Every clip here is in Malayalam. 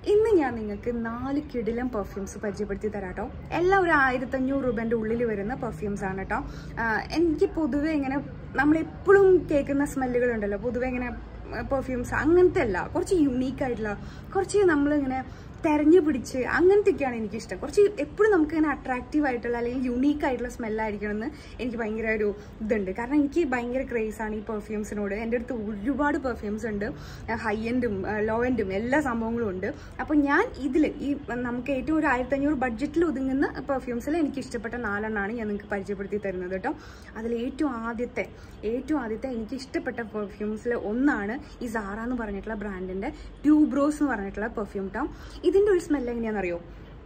ഇന്ന് ഞാൻ നിങ്ങൾക്ക് നാല് കിടിലം പെർഫ്യൂംസ് പരിചയപ്പെടുത്തി തരാം കേട്ടോ എല്ലാം ഒരു ആയിരത്തഞ്ഞൂറ് രൂപേൻ്റെ ഉള്ളിൽ വരുന്ന പെർഫ്യൂംസ് ആണ് കേട്ടോ ആഹ് എനിക്ക് പൊതുവെ ഇങ്ങനെ നമ്മളെപ്പോഴും കേൾക്കുന്ന സ്മെല്ലുകൾ ഉണ്ടല്ലോ പൊതുവെ ഇങ്ങനെ പെർഫ്യൂംസ് അങ്ങനത്തെ അല്ല കുറച്ച് യുണീക്ക് ആയിട്ടുള്ള കുറച്ച് നമ്മളിങ്ങനെ തെരഞ്ഞു പിടിച്ച് അങ്ങനത്തെയൊക്കെയാണ് എനിക്കിഷ്ടം കുറച്ച് എപ്പോഴും നമുക്ക് ഇങ്ങനെ അട്രാക്റ്റീവ് ആയിട്ടുള്ള അല്ലെങ്കിൽ യുണീക്ക് ആയിട്ടുള്ള സ്മെല്ലായിരിക്കണം എന്ന് എനിക്ക് ഭയങ്കര ഒരു ഇതുണ്ട് കാരണം എനിക്ക് ഭയങ്കര ക്രേസ് ആണ് ഈ പെർഫ്യൂംസിനോട് എൻ്റെ അടുത്ത് ഒരുപാട് പെർഫ്യൂംസ് ഉണ്ട് ഹൈ എൻഡും ലോ എൻഡും എല്ലാ സംഭവങ്ങളും ഉണ്ട് അപ്പോൾ ഞാൻ ഇതിൽ ഈ നമുക്ക് ഏറ്റവും ഒരു ആയിരത്തഞ്ഞൂറ് ബഡ്ജറ്റിൽ ഒതുങ്ങുന്ന പെർഫ്യൂംസിൽ എനിക്ക് ഇഷ്ടപ്പെട്ട നാലെണ്ണമാണ് ഞാൻ നിങ്ങൾക്ക് പരിചയപ്പെടുത്തി തരുന്നത് കേട്ടോ അതിൽ ഏറ്റവും ആദ്യത്തെ ഏറ്റവും ആദ്യത്തെ എനിക്ക് ഇഷ്ടപ്പെട്ട പെർഫ്യൂംസിൽ ഒന്നാണ് ഈ സാറ എന്ന് പറഞ്ഞിട്ടുള്ള ബ്രാൻഡിൻ്റെ ട്യൂബ്രോസ് എന്ന് പറഞ്ഞിട്ടുള്ള പെർഫ്യൂം കേട്ടോ ഇതിൻ്റെ ഒരു സ്മെല്ല് എങ്ങനെയാണെന്നറിയോ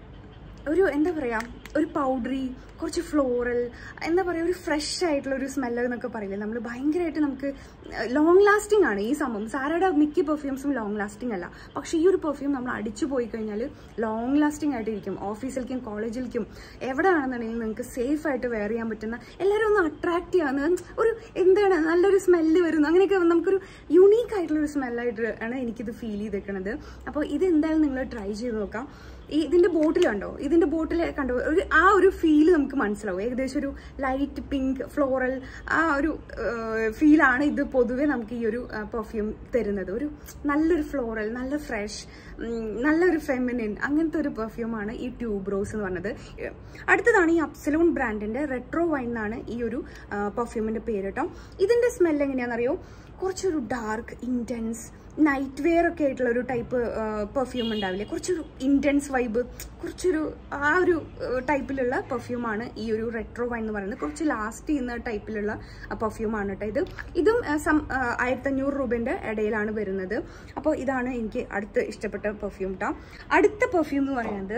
ഒരു എന്താ പറയുക ഒരു പൗഡറി കുറച്ച് ഫ്ലോറൽ എന്താ പറയുക ഒരു ഫ്രഷ് ആയിട്ടുള്ള ഒരു സ്മെല്ല് എന്നൊക്കെ പറയില്ലേ നമ്മൾ ഭയങ്കരമായിട്ട് നമുക്ക് ലോങ് ലാസ്റ്റിംഗ് ആണ് ഈ സംഭവം സാരയുടെ മിക്ക പെർഫ്യൂംസും ലോങ് ലാസ്റ്റിംഗ് അല്ല പക്ഷേ ഈ ഒരു പെർഫ്യൂം നമ്മൾ അടിച്ചു പോയി കഴിഞ്ഞാൽ ലോങ് ലാസ്റ്റിംഗ് ആയിട്ടിരിക്കും ഓഫീസിലേക്കും കോളേജിലേക്കും എവിടെ വേണമെന്നുണ്ടെങ്കിലും നിങ്ങൾക്ക് സേഫ് ആയിട്ട് വെയർ ചെയ്യാൻ പറ്റുന്ന എല്ലാവരും ഒന്ന് അട്രാക്ട് ചെയ്യാവുന്ന ഒരു എന്താണ് നല്ലൊരു സ്മെല്ല് വരുന്നു അങ്ങനെയൊക്കെ നമുക്കൊരു യുണീക്ക് ആയിട്ടുള്ള ഒരു സ്മെല്ലായിട്ട് ആണ് എനിക്കിത് ഫീൽ ചെയ്തേക്കുന്നത് അപ്പോൾ ഇത് എന്തായാലും നിങ്ങൾ ട്രൈ ചെയ്ത് നോക്കാം ഈ ഇതിന്റെ ബോട്ടിൽ കണ്ടോ ഇതിന്റെ ബോട്ടിൽ കണ്ടോ ഒരു ആ ഒരു ഫീല് നമുക്ക് മനസ്സിലാവും ഏകദേശം ഒരു ലൈറ്റ് പിങ്ക് ഫ്ലോറൽ ആ ഒരു ഫീലാണ് ഇത് പൊതുവെ നമുക്ക് ഈ ഒരു പെർഫ്യൂം തരുന്നത് ഒരു നല്ലൊരു ഫ്ലോറൽ നല്ല ഫ്രഷ് നല്ലൊരു ഫെമിനിൻ അങ്ങനത്തെ ഒരു പെർഫ്യൂമാണ് ഈ ട്യൂബ് റോസ് എന്ന് പറഞ്ഞത് അടുത്തതാണ് ഈ അപ്സലോൺ ബ്രാൻഡിന്റെ റെട്രോ വൈൻ എന്നാണ് ഈ ഒരു പെർഫ്യൂമിന്റെ പേര് കേട്ടോ ഇതിന്റെ സ്മെൽ എങ്ങനെയാണെന്നറിയോ കുറച്ചൊരു ഡാർക്ക് ഇൻറ്റൻസ് നൈറ്റ് വെയർ ഒക്കെ ആയിട്ടുള്ള ഒരു ടൈപ്പ് പെർഫ്യൂം ഉണ്ടാവില്ലേ കുറച്ചൊരു ഇൻറ്റൻസ് വൈബ് കുറച്ചൊരു ആ ഒരു ടൈപ്പിലുള്ള പെർഫ്യൂമാണ് ഈ ഒരു റെട്രോ വൈൻ എന്ന് പറയുന്നത് കുറച്ച് ലാസ്റ്റ് ചെയ്യുന്ന ടൈപ്പിലുള്ള പെർഫ്യൂമാണ് കേട്ടോ ഇത് ഇതും സം ആയിരത്തഞ്ഞൂറ് രൂപേൻ്റെ ഇടയിലാണ് വരുന്നത് അപ്പോൾ ഇതാണ് എനിക്ക് അടുത്ത് ഇഷ്ടപ്പെട്ട പെർഫ്യൂം കേട്ടോ അടുത്ത പെർഫ്യൂം എന്ന് പറയുന്നത്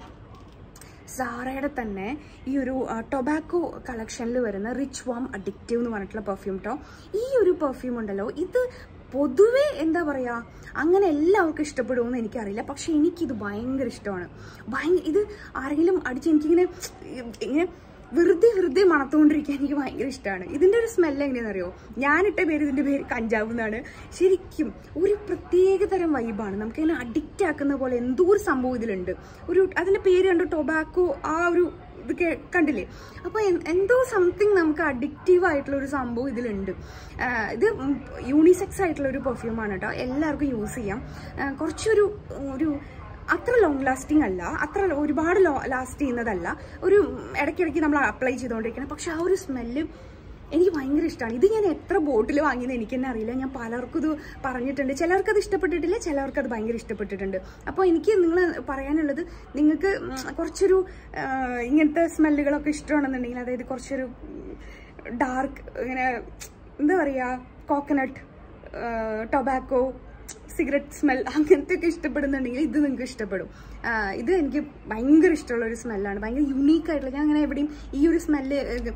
സാറയുടെ തന്നെ ഈ ഒരു ടൊബാക്കോ കളക്ഷനിൽ വരുന്ന റിച്ച് വാം അഡിക്റ്റീവ് എന്ന് പറഞ്ഞിട്ടുള്ള പെർഫ്യൂം കേട്ടോ ഈ ഒരു പെർഫ്യൂം ഉണ്ടല്ലോ ഇത് പൊതുവേ എന്താ പറയുക അങ്ങനെ എല്ലാവർക്കും ഇഷ്ടപ്പെടുമെന്ന് എനിക്കറിയില്ല പക്ഷെ എനിക്കിത് ഭയങ്കര ഇഷ്ടമാണ് ഭയങ്കര ഇത് ആരെങ്കിലും അടിച്ച് എനിക്കിങ്ങനെ ഇങ്ങനെ വെറുതെ വെറുതെ മണത്തുകൊണ്ടിരിക്കാൻ എനിക്ക് ഭയങ്കര ഇഷ്ടമാണ് ഇതിൻ്റെ ഒരു സ്മെല്ല് എങ്ങനെയാണെന്നറിയോ ഞാനിട്ട പേര് ഇതിൻ്റെ പേര് കഞ്ചാവ് എന്നാണ് ശരിക്കും ഒരു പ്രത്യേക തരം വൈബാണ് നമുക്കിങ്ങനെ അഡിക്റ്റ് ആക്കുന്ന പോലെ എന്തോ ഒരു സംഭവം ഇതിലുണ്ട് ഒരു അതിൻ്റെ പേര് കണ്ടോ ടൊബാക്കോ ആ ഒരു ഇത് കണ്ടില്ലേ അപ്പോൾ എന്തോ സംതിങ് നമുക്ക് അഡിക്റ്റീവ് ആയിട്ടുള്ള ഒരു സംഭവം ഇതിലുണ്ട് ഇത് യൂണിസെക്സ് ആയിട്ടുള്ള ഒരു പെർഫ്യൂമാണ് കേട്ടോ എല്ലാവർക്കും യൂസ് ചെയ്യാം കുറച്ചൊരു ഒരു അത്ര ലോങ് ലാസ്റ്റിംഗ് അല്ല അത്ര ഒരുപാട് ലാസ്റ്റ് ചെയ്യുന്നതല്ല ഒരു ഇടയ്ക്കിടയ്ക്ക് നമ്മൾ അപ്ലൈ ചെയ്തുകൊണ്ടിരിക്കണം പക്ഷെ ആ ഒരു സ്മെല്ല് എനിക്ക് ഭയങ്കര ഇഷ്ടമാണ് ഇത് ഞാൻ എത്ര ബോട്ടിൽ വാങ്ങിയെന്ന് എനിക്ക് തന്നെ അറിയില്ല ഞാൻ പലർക്കും ഇത് പറഞ്ഞിട്ടുണ്ട് ചിലർക്ക് അത് ഇഷ്ടപ്പെട്ടിട്ടില്ല ചിലർക്ക് അത് ഭയങ്കര ഇഷ്ടപ്പെട്ടിട്ടുണ്ട് അപ്പോൾ എനിക്ക് നിങ്ങൾ പറയാനുള്ളത് നിങ്ങൾക്ക് കുറച്ചൊരു ഇങ്ങനത്തെ സ്മെല്ലുകളൊക്കെ ഇഷ്ടമാണെന്നുണ്ടെങ്കിൽ അതായത് കുറച്ചൊരു ഡാർക്ക് ഇങ്ങനെ എന്താ പറയുക കോക്കനട്ട് ടൊബാക്കോ സിഗരറ്റ് സ്മെൽ അങ്ങനത്തെ ഒക്കെ ഇഷ്ടപ്പെടുന്നുണ്ടെങ്കിൽ ഇത് നിങ്ങൾക്ക് ഇഷ്ടപ്പെടും ഇത് എനിക്ക് ഭയങ്കര ഇഷ്ടമുള്ള ഒരു സ്മെല്ലാണ് ഭയങ്കര യുണീക്ക് ആയിട്ടുള്ള ഞാൻ അങ്ങനെ എവിടെയും ഈ ഒരു സ്മെല്ല്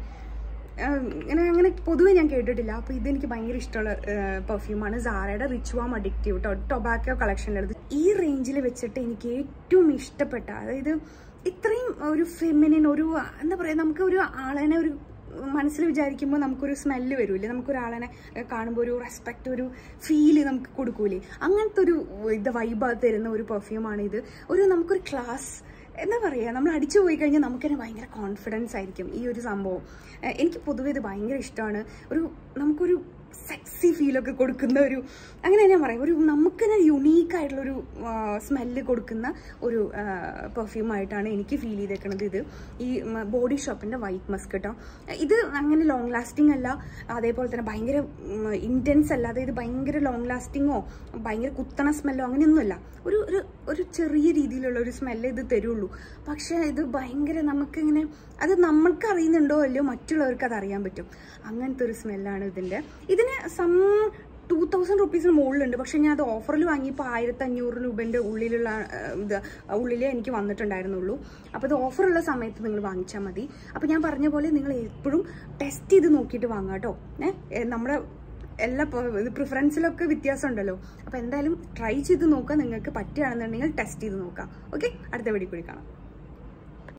ഇങ്ങനെ അങ്ങനെ പൊതുവെ ഞാൻ കേട്ടിട്ടില്ല അപ്പോൾ ഇതെനിക്ക് ഭയങ്കര ഇഷ്ടമുള്ള പെർഫ്യൂമാണ് സാറയുടെ റിച്ച് വാം അഡിക്റ്റീവ് കേട്ടോ ടൊബാക്കോ കളക്ഷനിലെടുത്ത് ഈ റേഞ്ചിൽ വെച്ചിട്ട് എനിക്ക് ഏറ്റവും ഇഷ്ടപ്പെട്ട അതായത് ഇത്രയും ഒരു ഫെമിനിൻ ഒരു എന്താ പറയുക നമുക്ക് ഒരു ആളെന്നെ ഒരു മനസ്സിൽ വിചാരിക്കുമ്പോൾ നമുക്കൊരു സ്മെല്ല് വരൂലേ നമുക്കൊരാളെ കാണുമ്പോൾ ഒരു റെസ്പെക്റ്റ് ഒരു ഫീല് നമുക്ക് കൊടുക്കൂലേ അങ്ങനത്തെ ഒരു ഇത് വൈബ് തരുന്ന ഒരു പെർഫ്യൂമാണ് ഇത് ഒരു നമുക്കൊരു ക്ലാസ് എന്താ പറയുക നമ്മൾ അടിച്ചു പോയി കഴിഞ്ഞാൽ നമുക്ക് തന്നെ ഭയങ്കര കോൺഫിഡൻസ് ആയിരിക്കും ഈ ഒരു സംഭവം എനിക്ക് പൊതുവെ ഇത് ഭയങ്കര ഇഷ്ടമാണ് ഒരു നമുക്കൊരു സെക്സി ഫീലൊക്കെ കൊടുക്കുന്ന ഒരു അങ്ങനെ ഞാൻ പറയാം ഒരു നമുക്ക് തന്നെ യുണീക്ക് ആയിട്ടുള്ളൊരു സ്മെല്ല് കൊടുക്കുന്ന ഒരു പെർഫ്യൂം ആയിട്ടാണ് എനിക്ക് ഫീൽ ചെയ്തേക്കുന്നത് ഇത് ഈ ബോഡി ഷോപ്പിൻ്റെ വൈറ്റ് മസ്ക് കേട്ടോ ഇത് അങ്ങനെ ലോങ് ലാസ്റ്റിംഗ് അല്ല അതേപോലെ തന്നെ ഭയങ്കര ഇൻറ്റൻസ് അല്ല അതായത് ഭയങ്കര ലോങ് ലാസ്റ്റിങ്ങോ ഭയങ്കര കുത്തണ സ്മെല്ലോ അങ്ങനെയൊന്നുമല്ല ഒരു ഒരു ഒരു ചെറിയ രീതിയിലുള്ള ഒരു സ്മെല്ല് ഇത് തരുള്ളൂ പക്ഷേ ഇത് ഭയങ്കര നമുക്കിങ്ങനെ അത് നമ്മൾക്ക് അറിയുന്നുണ്ടോ അല്ലയോ മറ്റുള്ളവർക്ക് അത് അറിയാൻ പറ്റും അങ്ങനത്തെ ഒരു സ്മെല്ലാണ് ഇതിൻ്റെ ഇതിന് സം ടു തൗസൻഡ് റുപ്പീസിന് മുകളിലുണ്ട് പക്ഷേ ഞാൻ അത് ഓഫറിൽ വാങ്ങിയപ്പോൾ ആയിരത്തി അഞ്ഞൂറ് രൂപേൻ്റെ ഉള്ളിലുള്ള ഇത് ഉള്ളിലേ എനിക്ക് വന്നിട്ടുണ്ടായിരുന്നുള്ളൂ അപ്പോൾ ഇത് ഓഫറുള്ള സമയത്ത് നിങ്ങൾ വാങ്ങിച്ചാൽ മതി അപ്പോൾ ഞാൻ പറഞ്ഞ പോലെ നിങ്ങൾ എപ്പോഴും ടെസ്റ്റ് ചെയ്ത് നോക്കിയിട്ട് വാങ്ങാം കേട്ടോ ഏഹ് നമ്മുടെ എല്ലാ പ്രിഫറൻസിലൊക്കെ വ്യത്യാസം ഉണ്ടല്ലോ അപ്പോൾ എന്തായാലും ട്രൈ ചെയ്ത് നോക്കുക നിങ്ങൾക്ക് പറ്റുകയാണെന്നുണ്ടെങ്കിൽ ടെസ്റ്റ് ചെയ്ത് നോക്കാം ഓക്കെ അടുത്ത വീഡിയോ കൂടി കാണാം